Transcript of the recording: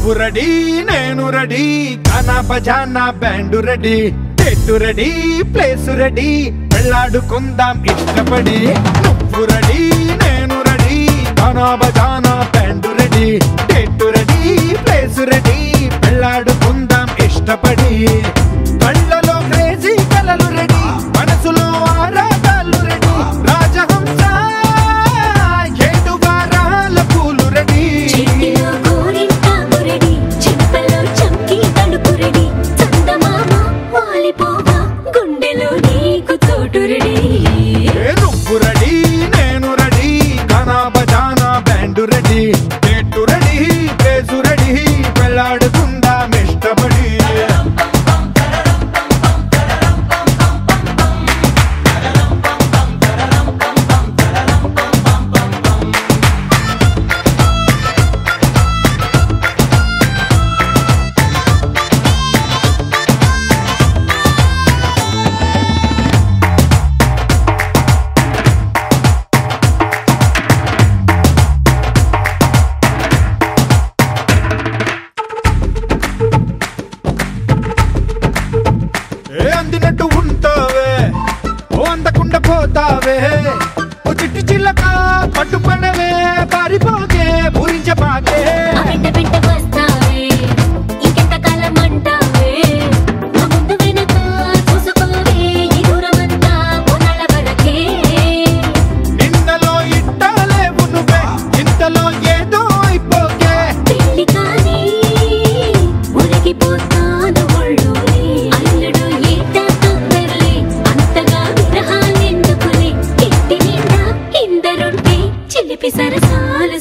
నువ్వు రెడీ నేను రెడీ కానా బజానా బ్యాండు రెడీ చెట్టు రెడీ ప్లేస్ రెడీ వెళ్ళాడుకుందాం ఇష్టపడి నువ్వు రెడీ నేను రెడీ కానా బజానా బ్యాండు రెడీ చెట్టు రెడీ ప్లేస్ రెడీ వెళ్ళాడుకుందాం ఇష్టపడి కళ్ళలో క్రేజీ కలలు రెడీ మనసులో ఆరాటాలు రెడీ రాజహంస ఏడు వారాల పూలు రెడీ చేతిలో గోరింటాకు రెడీ చెంపలో చంకి తడుపు రెడీ చందమామ వాలిపోగా గుండెలో నీకు చోటు రెడీ ఏ నువ్వు రెడీ నేను రెడీ గానా బజానా బ్యాండ్ రెడీ చెట్టు రెడీ ప్లేసు రెడీ వెళ్ళాడుకుందాం ఇష్టపడి ఏ అందినట్టు ఉంటావే ఓ అందకుండా పోతావే ఓ చిట్టి చిల్లక పట్టుపడవే పారిపోకే పూరించబాకే ఆ వెంట వెంట వస్తావే ఇంకెంత కాలం అంటావే నా ముందు వెనక చూసుకోవే ఈ దూరమంతా కొనాల వరకే నిన్నలో ఇట్టాలేవు నువ్వే ఇంతలో ఏదో అయిపోకే పెళ్లి కానీ ఉరిగిపోతాను ఒళ్ళోనే అల్లుడు ఈట తొందరలే అంతగా విగ్రహాలెందుకులే ఇంటి నిండా ఇందరుంటే చిలిపి సరసాలు